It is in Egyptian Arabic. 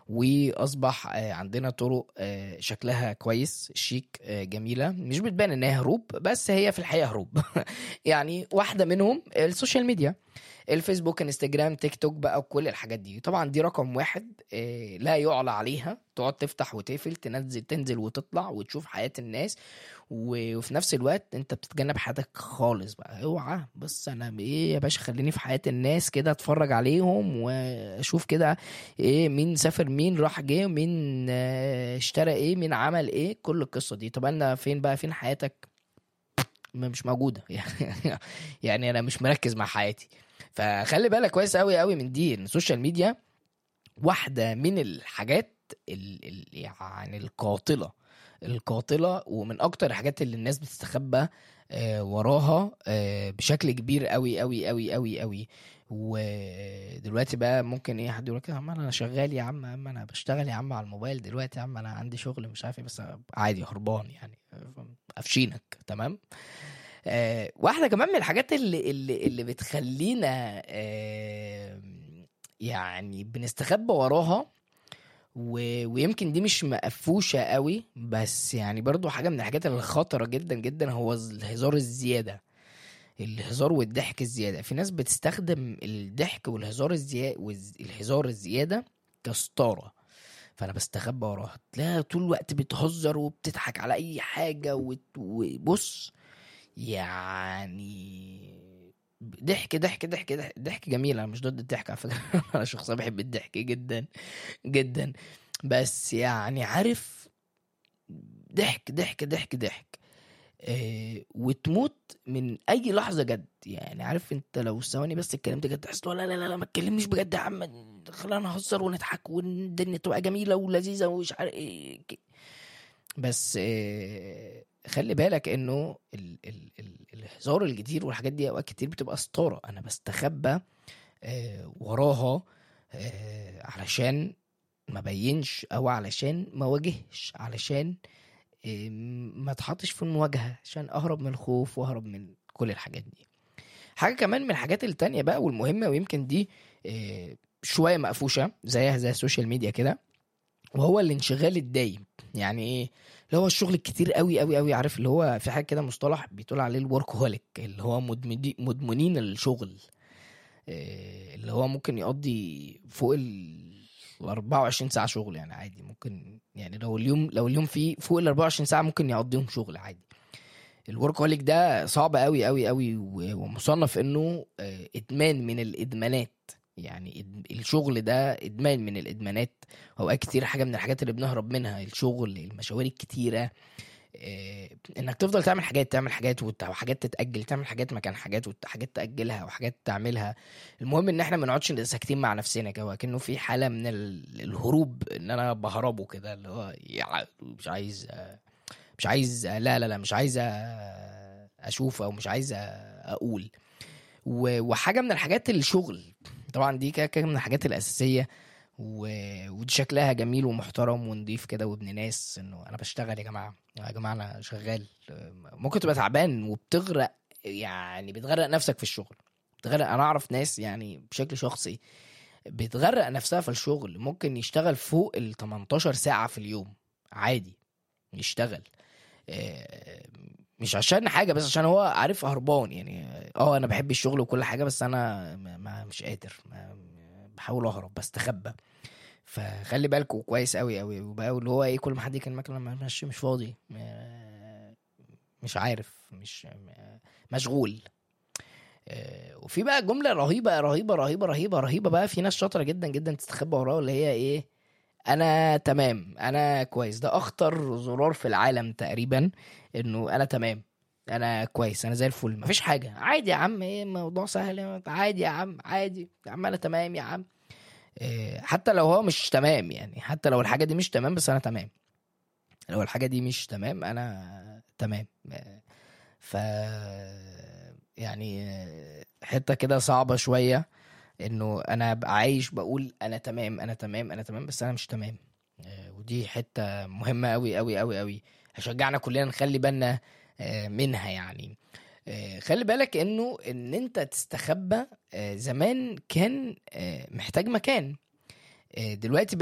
واصبح آه، عندنا طرق آه، شكلها كويس شيك آه، جميله مش بتبان ان هي هروب بس هي في الحقيقه هروب يعني واحده منهم السوشيال ميديا الفيسبوك انستجرام تيك توك بقى وكل الحاجات دي طبعا دي رقم واحد آه، لا يعلى عليها تقعد تفتح وتقفل تنزل تنزل وتطلع وتشوف حياة الناس و- وفي نفس الوقت انت بتتجنب حياتك خالص بقى اوعى بص انا ايه يا باشا خليني في حياة الناس كده اتفرج عليهم واشوف كده ايه مين سافر مين راح جه مين آه، اشترى ايه مين عمل ايه كل القصة دي طب انا فين بقى فين حياتك ما- مش موجودة يعني انا مش مركز مع حياتي فخلي بالك كويس قوي قوي من دي ان السوشيال ميديا واحده من الحاجات ال ال يعني القاتله القاتله ومن اكتر الحاجات اللي الناس بتستخبى آه، وراها آه، بشكل كبير قوي قوي قوي قوي قوي ودلوقتي بقى ممكن ايه حد يقول لك يا عم انا شغال يا عم يا عم انا بشتغل يا عم على الموبايل دلوقتي يا عم انا عندي شغل مش عارف ايه بس عادي هربان يعني قافشينك تمام آه، واحده كمان من الحاجات اللي اللي, اللي بتخلينا آه، يعني بنستخبى وراها و... ويمكن دي مش مقفوشه قوي بس يعني برضو حاجه من الحاجات الخطره جدا جدا هو الهزار الزياده الهزار والضحك الزياده في ناس بتستخدم الضحك والهزار الزياده والهزار الزياده كستاره فانا بستخبى وراها تلاقيها طول الوقت بتهزر وبتضحك على اي حاجه وت- وبص يعني ضحك ضحك ضحك ضحك, ضحك جميل انا مش ضد الضحك على فكره انا شخصيا بحب الضحك جدا جدا بس يعني عارف ضحك ضحك ضحك ضحك آه وتموت من اي لحظه جد يعني عارف انت لو ثواني بس اتكلمت جد تحس لا لا لا لا ما تكلمنيش بجد يا عم خلينا نهزر ونضحك والدنيا تبقى جميله ولذيذه ومش عارف ايه ك- بس آه خلي بالك انه ال ال ال الهزار الكتير والحاجات دي اوقات كتير بتبقى ستاره انا بستخبى آه وراها آه علشان ما بينش او علشان ما واجهش علشان آه ما اتحطش في المواجهه عشان اهرب من الخوف واهرب من كل الحاجات دي حاجه كمان من الحاجات التانية بقى والمهمه ويمكن دي آه شويه مقفوشه زيها زي السوشيال ميديا كده وهو الانشغال الدايم يعني ايه اللي هو الشغل الكتير قوي قوي قوي عارف اللي هو في حاجه كده مصطلح بيتقول عليه الورك هوليك اللي هو مدمدي- مدمنين الشغل إيه، اللي هو ممكن يقضي فوق ال 24 ساعه شغل يعني عادي ممكن يعني لو اليوم لو اليوم فيه فوق ال 24 ساعه ممكن يقضيهم شغل عادي الورك هوليك ده صعب قوي قوي قوي و- ومصنف انه آه، ادمان من الادمانات يعني إد- الشغل ده ادمان من الادمانات اوقات كتير حاجه من الحاجات اللي بنهرب منها الشغل المشاوير الكتيره آه، انك تفضل تعمل حاجات تعمل حاجات وت- وحاجات تتاجل تعمل حاجات مكان حاجات وحاجات تاجلها وحاجات تعملها المهم ان احنا ما نقعدش ساكتين مع نفسنا كده كأنه في حاله من ال- الهروب ان انا بهربه كده اللي هو يع- مش عايز آه، مش عايز آه، لا لا لا مش عايز آه، اشوف او مش عايز آه، اقول و- وحاجه من الحاجات الشغل طبعا دي كده كده من الحاجات الاساسيه و... ودي شكلها جميل ومحترم ونضيف كده وابن ناس انه انا بشتغل يا جماعه يا جماعه انا شغال ممكن تبقى تعبان وبتغرق يعني بتغرق نفسك في الشغل بتغرق انا اعرف ناس يعني بشكل شخصي بتغرق نفسها في الشغل ممكن يشتغل فوق ال 18 ساعه في اليوم عادي يشتغل آه، مش عشان حاجه بس عشان هو عارف هربان يعني اه انا بحب الشغل وكل حاجه بس انا ما ما- مش قادر ما بحاول اهرب بستخبى فخلي بالكوا كويس قوي قوي وبقى اللي هو ايه كل ما حد يكلمك لما مش مش فاضي ما- مش عارف مش ما- مشغول آه، وفي بقى جمله رهيبه رهيبه رهيبه رهيبه رهيبه بقى في ناس شاطره جدا جدا تستخبى وراها اللي هي ايه انا تمام انا كويس ده اخطر زرار في العالم تقريبا انه انا تمام انا كويس انا زي الفل مفيش حاجه عادي يا عم ايه الموضوع سهل عادي يا عم عادي يا عم انا تمام يا عم إيه، حتى لو هو مش تمام يعني حتى لو الحاجه دي مش تمام بس انا تمام لو الحاجه دي مش تمام انا تمام إيه، ف يعني إيه، حته كده صعبه شويه انه انا ابقى عايش بقول انا تمام انا تمام انا تمام بس انا مش تمام إيه، ودي حته مهمه قوي قوي قوي قوي هشجعنا كلنا نخلي بالنا آه، منها يعني آه، خلي بالك انه ان انت تستخبى آه، زمان كان آه، محتاج مكان آه، دلوقتي